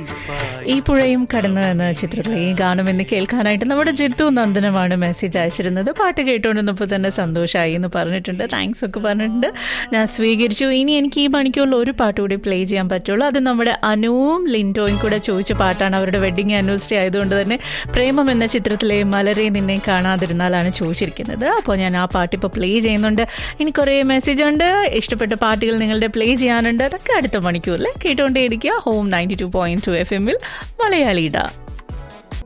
ഈ പുഴയും കടന്നു എന്ന ചിത്രത്തിലെ ഈ ഗാനം എന്ന് കേൾക്കാനായിട്ട് നമ്മുടെ ജിത്തു നന്ദനമാണ് മെസ്സേജ് അയച്ചിരുന്നത് പാട്ട് കേട്ടുകൊണ്ടിരുന്നപ്പോൾ തന്നെ സന്തോഷമായി എന്ന് പറഞ്ഞിട്ടുണ്ട് താങ്ക്സ് ഒക്കെ പറഞ്ഞിട്ടുണ്ട് ഞാൻ സ്വീകരിച്ചു ഇനി എനിക്ക് ഈ മണിക്കൂറിൽ ഒരു പാട്ട് കൂടി പ്ലേ ചെയ്യാൻ പറ്റുള്ളൂ അത് നമ്മുടെ അനുവും ലിൻഡോയും കൂടെ ചോദിച്ച പാട്ടാണ് അവരുടെ വെഡിങ് ആനിവേഴ്സറി ആയതുകൊണ്ട് തന്നെ പ്രേമം എന്ന ചിത്രത്തിലെ മലരെ നിന്നെ കാണാതിരുന്നാലാണ് ചോദിച്ചിരിക്കുന്നത് അപ്പോൾ ഞാൻ ആ പാട്ട് ഇപ്പോൾ പ്ലേ ചെയ്യുന്നുണ്ട് ഇനി കുറേ മെസ്സേജ് ഉണ്ട് ഇഷ്ടപ്പെട്ട പാട്ടുകൾ നിങ്ങളുടെ പ്ലേ ചെയ്യാനുണ്ട് അതൊക്കെ അടുത്ത മണിക്കൂറിൽ കേട്ടുകൊണ്ടേയിരിക്കുക home ninety two point two F എമ്മിൽ മലയാളിയുടെ